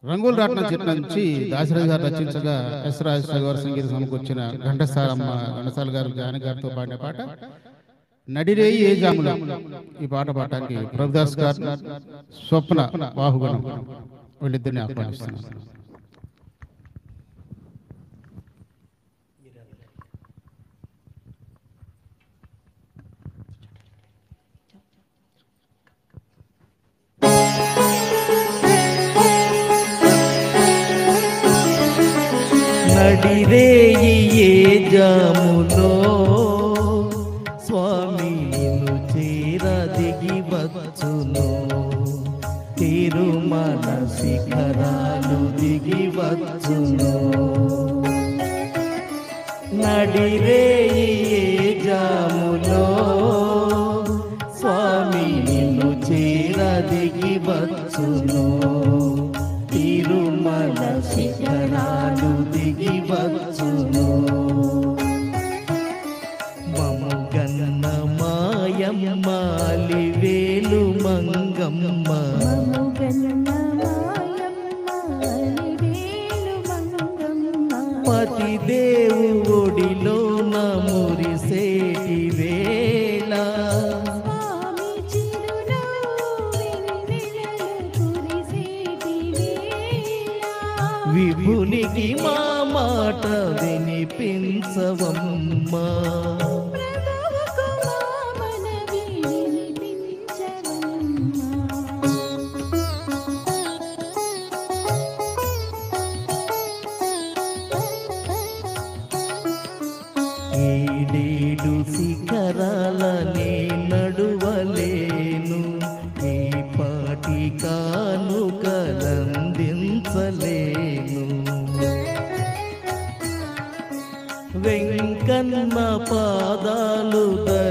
రంగుల రాట్నం చెట్ల నుంచి దాశరథి గారు రచించగా ఎస్ రాజేశ్వర గారు సంగీత సమకూర్చిన ఘంటసాలమ్మ ఘంటసాల గారు జాని గారితో పాడిన పాట నడిరేయి ఏ జాముల ఈ పాట పాడటానికి ప్రభుదాస్ గారు స్వప్న బాహుగుణం వీళ్ళిద్దరిని ఆహ్వానిస్తున్నాను నడిరేయి ఏ జాములో స్వామి నిన్ను చేర దిగి వచ్చును తిరుమల శిఖరాలు దిగి వచ్చును నడిరేయి ఏ జాములో స్వామి నిన్ను చేర దిగి వచ్చును తిరుమల శిఖరాలు దిగి వచ్చును మమగన్న మాయమ్మాలి వేలు మంగమ్మ పతి దేవు ఒడిలో నమురిసేటి వేళ విభునికి మా మాట వినిపించవమ్మా ఏడేడు శిఖరాలనే నడువలేను ఏ పాటి కానుకలందించలేను వెంకన్న పాదాలు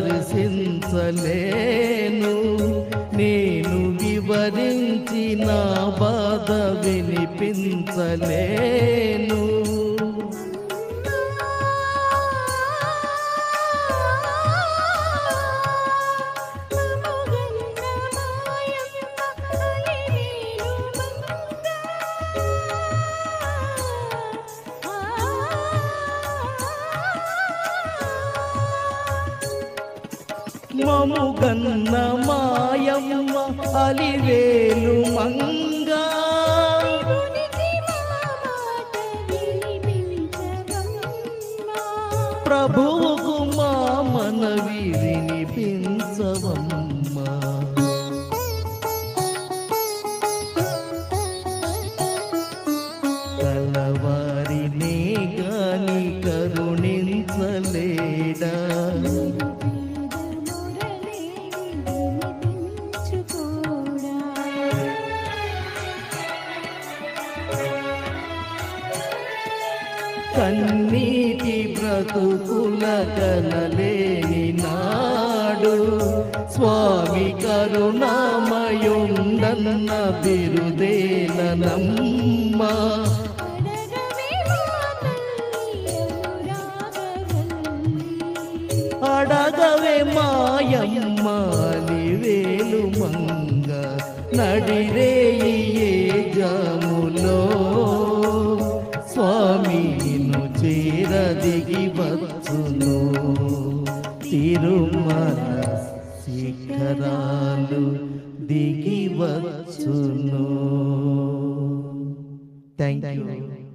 దర్శించలేను నేను వివరించి నా బాధ వినిపించలేను మముగన్న మాయమ్మ అలివేలు మంగా ప్రభువుకు మా మనవి వినిపించవమ్మా కలవారినే గాని కరుణించలేడా కన్నీటి బ్రతుకుల కలలేని నాడు స్వామి కరుణామయుండన్న బిరుదేలనమ్మ అడగవే మాయమ్మాలి వేలు మంగ నడిరేయి ఏ జాములో స్వామిను చేర దిగి వచ్చును తిరుమల శిఖరాలు దిగి వచ్చును థ్యాంక్ యూ